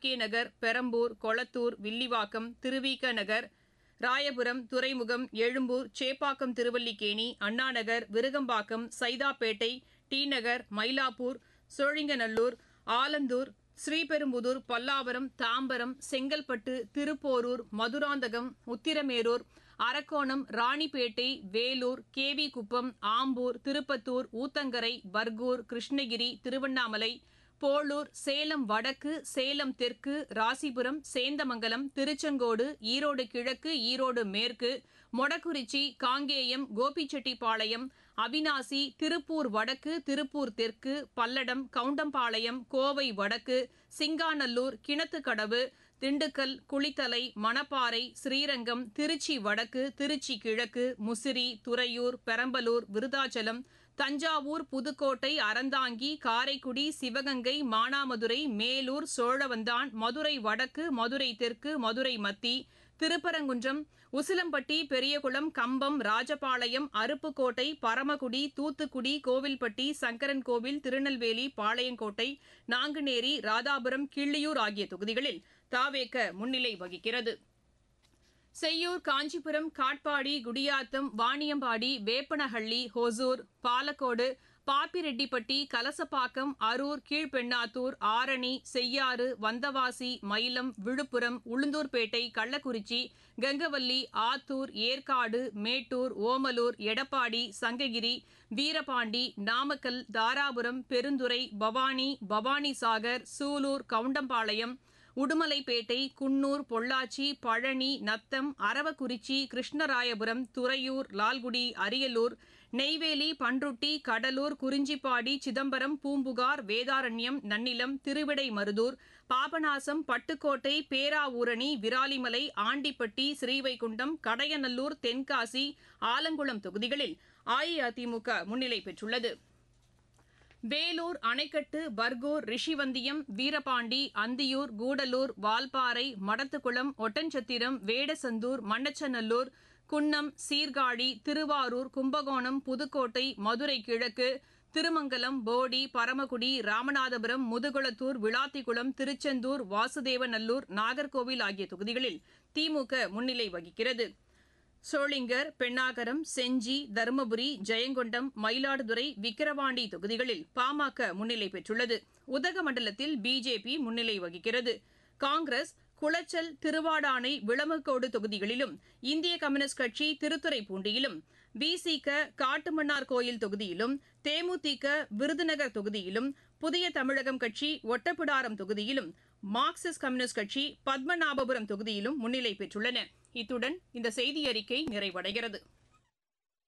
K Nagar Perambur Kolathur Villivakkam Thiruvika Nagar Royapuram துறைமுகம் Egmore Chepauk Triplicane Annanagar Virugambakkam Saidapet T Nagar Mylapore Sholinganallur Alandur Sriperumbudur Pallavaram Tambaram Chengalpattu Thiruporur Madurantakam Uthiramerur Arakkonam Ranipet Vellore KV Kuppam Ambur Tirupattur Uthangarai Bargur Krishnagiri Tiruvannamalai Polur Salem வடக்கு சேலம் தெற்கு ராசிபுரம் சேந்தமங்கலம் திருச்செங்கோடு ஈரோடு கிழக்கு ஈரோடு மேற்கு மொடக்குறிச்சி காங்கேயம் கோபிச்செட்டிப்பாளையம் அவினாசி திருப்பூர் வடக்கு திருப்பூர் தெற்கு பல்லடம் கவுண்டம்பாளையம் கோவை வடக்கு சிங்காநல்லூர் கிணத்துக்கடவு திண்டுக்கல் குளித்தலை மணப்பாறை ஸ்ரீரங்கம் திருச்சி வடக்கு திருச்சி கிழக்கு முசிறி துறையூர் பெரம்பலூர் விருதாச்சலம் தஞ்சாவூர் புதுக்கோட்டை அறந்தாங்கி காரைக்குடி சிவகங்கை மானாமதுரை மேலூர் சோழவந்தான் மதுரை வடக்கு மதுரை தெற்கு மதுரை மத்தி திருப்பரங்குன்றம் உசிலம்பட்டி பெரியகுளம் கம்பம் ராஜபாளையம் அருப்புக்கோட்டை பரமக்குடி தூத்துக்குடி கோவில்பட்டி சங்கரன்கோவில் திருநெல்வேலி பாளையங்கோட்டை நாங்குநேரி ராதாபுரம் கிள்ளியூர் ஆகிய தொகுதிகளில் தாவேக முன்னிலை வகிக்கிறது செய்யூர் காஞ்சிபுரம் காட்பாடி குடியாத்தம் வாணியம்பாடி வேப்பனஹள்ளி ஹொசூர் பாலக்கோடு பாப்பிரெட்டிப்பட்டி கலசப்பாக்கம் அரூர் கீழ்பெண்ணாத்தூர் ஆரணி செய்யாறு வந்தவாசி மயிலம் விழுப்புரம் உளுந்தூர்பேட்டை கள்ளக்குறிச்சி கங்கவல்லி ஆத்தூர் ஏற்காடு மேட்டூர் ஓமலூர் எடப்பாடி சங்ககிரி வீரபாண்டி நாமக்கல் தாராபுரம் பெருந்துறை பவானி பவானிசாகர் சூலூர் கவுண்டம்பாளையம் உடுமலைப்பேட்டை குன்னூர் பொள்ளாச்சி பழனி நத்தம் அரவக்குறிச்சி கிருஷ்ணராயபுரம் துறையூர் லால்குடி அரியலூர் நெய்வேலி பன்ருட்டி கடலூர் குறிஞ்சிப்பாடி சிதம்பரம் பூம்புகார் வேதாரண்யம் நன்னிலம் திருவிடைமருதூர் பாபநாசம் பட்டுக்கோட்டை பேராவூரணி விராலிமலை ஆண்டிப்பட்டி ஸ்ரீவைகுண்டம் கடையநல்லூர் தென்காசி ஆலங்குளம் தொகுதிகளில் அஇஅதிமுக முன்னிலை பெற்றுள்ளது வேலூர் அணைக்கட்டு பர்கூர் ரிஷிவந்தியம் வீரபாண்டி அந்தியூர் கூடலூர் வால்பாறை மடத்துக்குளம் ஒட்டன்சத்திரம் வேடசந்தூர் மண்ணச்சநல்லூர் குன்னம் சீர்காழி திருவாரூர் கும்பகோணம் புதுக்கோட்டை மதுரை கிழக்கு திருமங்கலம் போடி பரமக்குடி ராமநாதபுரம் முதுகுளத்தூர் விளாத்திக்குளம் திருச்செந்தூர் வாசுதேவநல்லூர் நாகர்கோவில் ஆகிய தொகுதிகளில் திமுக முன்னிலை வகிக்கிறது சோளிங்கர் பெண்ணாகரம் செஞ்சி தருமபுரி ஜெயங்கொண்டம் மயிலாடுதுறை விக்கிரவாண்டி தொகுதிகளில் பாமக முன்னிலை பெற்றுள்ளது உதகமண்டலத்தில் பிஜேபி முன்னிலை வகிக்கிறது காங்கிரஸ் குளச்சல் திருவாடானை விளமக்கோடு தொகுதிகளிலும் இந்திய கம்யூனிஸ்ட் கட்சி திருத்துறைப்பூண்டியிலும் விசிக காட்டுமன்னார் கோயில் தொகுதியிலும் தேமுதிக விருதுநகர் தொகுதியிலும் புதிய தமிழகம் கட்சி ஒட்டப்பிடாரம் தொகுதியிலும் மார்க்சிஸ்ட் கம்யூனிஸ்ட் கட்சி பத்மநாபபுரம் தொகுதியிலும் முன்னிலை பெற்றுள்ளன இத்துடன் இந்த செய்தி அறிக்கை நிறைவடைகிறது